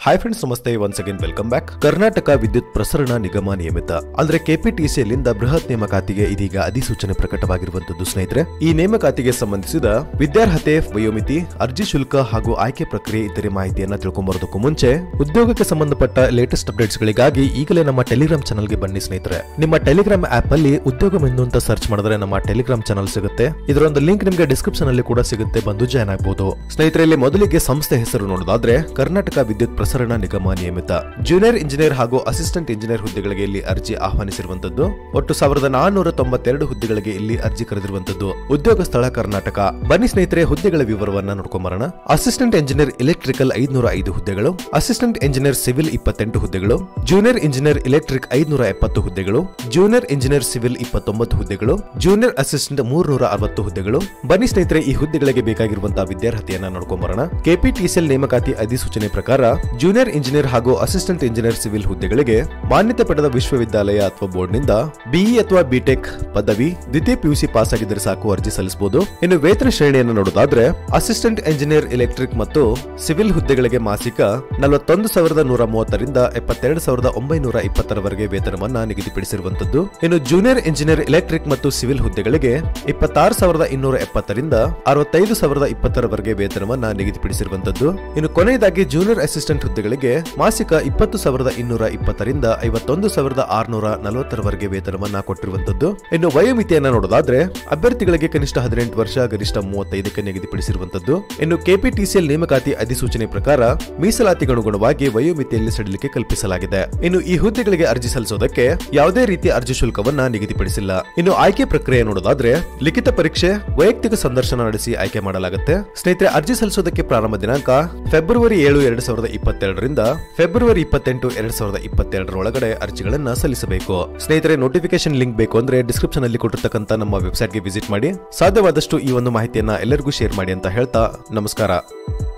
hi friends ನಮಸ್ತೆ once again welcome back Karnataka Vidyut Prasarana Nigama ನಿಯಮಿತ ಅಂದ್ರೆ ಕೆಪಿಟಿಸಿಯಲ್ಲಿಂದ ಬೃಹತ್ ನೇಮಕಾತಿಗೆ ಇದೀಗ ಅಧಿಸೂಚನೆ ಪ್ರಕಟವಾಗಿರುವಂತದ್ದು ಸ್ನೇಹಿತರೆ ಈ ನೇಮಕಾತಿಗೆ ಸಂಬಂಧಿಸಿದ ವಿದ್ಯಾರ್ಹತೆ ವಯೋಮಿತಿ ಅರ್ಜಿ ಶುಲ್ಕ ಹಾಗೂ ಆಯ್ಕೆ ಪ್ರಕ್ರಿಯೆ ಇತರೆ ಮಾಹಿತಿಯನ್ನ ತಿಳ್ಕೊಂಬರೋದಕ್ಕೂ ಮುಂಚೆ ಉದ್ಯೋಗಕ್ಕೆ ಸಂಬಂಧಪಟ್ಟ ಲೇಟೆಸ್ಟ್ ಅಪ್ಡೇಟ್ಸ್ ಗಳಿಗಾಗಿ ಈಗಲೇ ನಮ್ಮ ಟೆಲಿಗ್ರಾಮ್ ಚಾನಲ್ಗೆ ಬನ್ನಿ ಸ್ನೇಹಿತರೆ ನಿಮ್ಮ ಟೆಲಿಗ್ರಾಮ್ ಆಪ್ ಅಲ್ಲಿ ಉದ್ಯೋಗ ಮೆನು ಅಂತ ಸರ್ಚ್ ಮಾಡಿದ್ರೆ ನಮ್ಮ ಟೆಲಿಗ್ರಾಮ್ ಚಾನಲ್ ಸಿಗುತ್ತೆ ಇದರೊಂದು ಲಿಂಕ್ ನಿಮಗೆ ಡಿಸ್ಕ್ರಿಪ್ಷನ್ ಅಲ್ಲಿ ಕೂಡ ಸಿಗುತ್ತೆ ಬಂದು ಜಾಯ್ನ್ ಆಗಬಹುದು ಸ್ನೇಹಿತರೆ ಇಲ್ಲಿ ಮೊದಲಿಗೆ ಸಂಸ್ಥೆ ಹೆಸರು ನೋಡೋದಾದ್ರೆ ಕರ್ನಾಟಕ ವಿದ್ಯುತ್ ಪ್ರಸರಣ ನಿಗಮ ನಿಯಮಿತ ಜೂನಿಯರ್ ಇಂಜಿನಿಯರ್ ಹಾಗೂ ಅಸಿಸ್ಟೆಂಟ್ ಇಂಜಿನಿಯರ್ ಹುದ್ದೆಗಳಿಗೆ ಇಲ್ಲಿ ಅರ್ಜಿ ಆಹ್ವಾನಿಸಿರುವಂತದ್ದು ಒಟ್ಟು ಸಾವಿರದ ನಾನ್ನೂರ ತೊಂಬತ್ತೆರಡು ಹುದ್ದೆಗಳಿಗೆ ಇಲ್ಲಿ ಅರ್ಜಿ ಕರೆದಿರುವಂತದ್ದು ಉದ್ಯೋಗ ಸ್ಥಳ ಕರ್ನಾಟಕ ಬನ್ನಿ ಸ್ನೇಹಿತರೆ ಹುದ್ದೆಗಳ ವಿವರವನ್ನ ನೋಡ್ಕೊಂಬರೋಣ ಅಸಿಸ್ಟೆಂಟ್ ಇಂಜಿನಿಯರ್ ಎಲೆಕ್ಟ್ರಿಕಲ್ ಐದ್ನೂರ ಐದು ಹುದ್ದೆಗಳು ಅಸಿಸ್ಟೆಂಟ್ ಇಂಜಿನಿಯರ್ ಸಿವಿಲ್ ಇಪ್ಪತ್ತೆಂಟು ಹುದ್ದೆಗಳು ಜೂನಿಯರ್ ಇಂಜಿನಿಯರ್ ಎಲೆಕ್ಟ್ರಿಕ್ ಐದ್ನೂರ ಎಪ್ಪತ್ತು ಹುದ್ದೆಗಳು ಜೂನಿಯರ್ ಇಂಜಿನಿಯರ್ ಸಿವಿಲ್ ಇಪ್ಪತ್ತೊಂಬತ್ತು ಹುದ್ದೆಗಳು ಜೂನಿಯರ್ ಅಸಿಸ್ಟೆಂಟ್ ಮೂರ್ನೂರ ಅರವತ್ತು ಹುದ್ದೆಗಳು ಬನ್ನಿ ಸ್ನೇಹಿತರೆ ಈ ಹುದ್ದೆಗಳಿಗೆ ಬೇಕಾಗಿರುವಂತಹ ವಿದ್ಯಾರ್ಹತೆಯನ್ನ ನೋಡ್ಕೊಂಬರೋಣ ಕೆಪಿಟಿಸಿಎಲ್ ನೇಮಕಾತಿ ಅಧಿಸೂಚನೆ ಪ್ರಕಾರ ಜೂನಿಯರ್ ಇಂಜಿನಿಯರ್ ಹಾಗೂ ಅಸಿಸ್ಟೆಂಟ್ ಇಂಜಿನಿಯರ್ ಸಿವಿಲ್ ಹುದ್ದೆಗಳಿಗೆ ಮಾನ್ಯತೆ ಪಡೆದ ವಿಶ್ವವಿದ್ಯಾಲಯ ಅಥವಾ ಬೋರ್ಡ್ನಿಂದ ಬಿಇ ಅಥವಾ ಬಿಟೆಕ್ ಪದವಿ ದ್ವಿತೀಯ ಪಿಯುಸಿ ಪಾಸ್ ಆಗಿದ್ದರೆ ಸಾಕು ಅರ್ಜಿ ಸಲ್ಲಿಸಬಹುದು ಇನ್ನು ವೇತನ ಶ್ರೇಣಿಯನ್ನು ನೋಡೋದಾದ್ರೆ ಅಸಿಸ್ಟೆಂಟ್ ಇಂಜಿನಿಯರ್ ಎಲೆಕ್ಟ್ರಿಕ್ ಮತ್ತು ಸಿವಿಲ್ ಹುದ್ದೆಗಳಿಗೆ ಮಾಸಿಕ ನಲವತ್ತೊಂದು ಸಾವಿರದ ನೂರ ಮೂವತ್ತರಿಂದ ಎಪ್ಪತ್ತೆರಡು ಸಾವಿರದ ಒಂಬೈನೂರ ಇಪ್ಪತ್ತರವರೆಗೆ ವೇತನವನ್ನ ನಿಗದಿಪಡಿಸಿರುವಂತದ್ದು ಇನ್ನು ಜೂನಿಯರ್ ಇಂಜಿನಿಯರ್ ಎಲೆಕ್ಟ್ರಿಕ್ ಮತ್ತು ಸಿವಿಲ್ ಹುದ್ದೆಗಳಿಗೆ ಇಪ್ಪತ್ತಾರು ಸಾವಿರದ ಇನ್ನೂರ ಎಪ್ಪತ್ತರಿಂದ ಅರವತ್ತೈದು ಸಾವಿರದ ಇಪ್ಪತ್ತರವರೆಗೆ ವೇತನವನ್ನ ನಿಗದಿಪಡಿಸಿರುವಂತದ್ದು ಇನ್ನು ಕೊನೆಯದಾಗಿ ಜೂನಿಯರ್ ಅಸಿಸ್ಟೆಂಟ್ ಹುದ್ದೆಗಳಿಗೆ ಮಾಸಿಕ ಇಪ್ಪತ್ತು ಸಾವಿರದ ಇನ್ನೂರ ಇಪ್ಪತ್ತರಿಂದ ಐವತ್ತೊಂದು ಸಾವಿರದ ಆರುನೂರ ನಲವತ್ತರವರೆಗೆ ವೇತನವನ್ನ ಕೊಟ್ಟಿರುವಂತದ್ದು ಇನ್ನು ವಯೋಮಿತಿಯನ್ನ ನೋಡೋದಾದ್ರೆ ಅಭ್ಯರ್ಥಿಗಳಿಗೆ ಕನಿಷ್ಠ ಹದಿನೆಂಟು ವರ್ಷ ಗರಿಷ್ಠ ಮೂವತ್ತೈದಕ್ಕೆ ನಿಗದಿಪಡಿಸಿರುವಂತದ್ದು ಇನ್ನು ಕೆಪಿಟಿಸಿಎಲ್ ನೇಮಕಾತಿ ಅಧಿಸೂಚನೆ ಪ್ರಕಾರ ಮೀಸಲಾತಿಗನುಗುಣವಾಗಿ ವಯೋಮಿತಿಯಲ್ಲಿ ಸಡಿಲಿಕೆ ಕಲ್ಪಿಸಲಾಗಿದೆ ಇನ್ನು ಈ ಹುದ್ದೆಗಳಿಗೆ ಅರ್ಜಿ ಸಲ್ಲಿಸೋದಕ್ಕೆ ಯಾವುದೇ ರೀತಿಯ ಅರ್ಜಿ ಶುಲ್ಕವನ್ನ ನಿಗದಿಪಡಿಸಿಲ್ಲ ಇನ್ನು ಆಯ್ಕೆ ಪ್ರಕ್ರಿಯೆ ನೋಡೋದಾದ್ರೆ ಲಿಖಿತ ಪರೀಕ್ಷೆ ವೈಯಕ್ತಿಕ ಸಂದರ್ಶನ ನಡೆಸಿ ಆಯ್ಕೆ ಮಾಡಲಾಗುತ್ತೆ ಸ್ನೇಹಿತರೆ ಅರ್ಜಿ ಸಲ್ಲಿಸೋದಕ್ಕೆ ಪ್ರಾರಂಭ ದಿನಾಂಕ ಫೆಬ್ರವರಿ ಏಳು ಎರಡ್ ಸಾವಿರದ ಇಪ್ಪತ್ತೆರಡರಿಂದ ಫೆಬ್ರವರಿ ಇಪ್ಪತ್ತೆಂಟು ಎರಡ್ ಸಾವಿರದ ಇಪ್ಪತ್ತೆರಡರ ಒಳಗಡೆ ಅರ್ಜಿಗಳನ್ನ ಸಲ್ಲಿಸಬೇಕು ಸ್ನೇಹಿತರೆ ನೋಟಿಫಿಕೇಶನ್ ಲಿಂಕ್ ಬೇಕು ಅಂದ್ರೆ ಡಿಸ್ಕ್ರಿಪ್ಷನ್ ಅಲ್ಲಿ ಕೊಟ್ಟಿರ್ತಕ್ಕಂಥ ನಮ್ಮ ವೆಬ್ಸೈಟ್ಗೆ ವಿಸಿಟ್ ಮಾಡಿ ಸಾಧ್ಯವಾದಷ್ಟು ಈ ಒಂದು ಮಾಹಿತಿಯನ್ನ ಎಲ್ಲರಿಗೂ ಶೇರ್ ಮಾಡಿ ಅಂತ ಹೇಳ್ತಾ ನಮಸ್ಕಾರ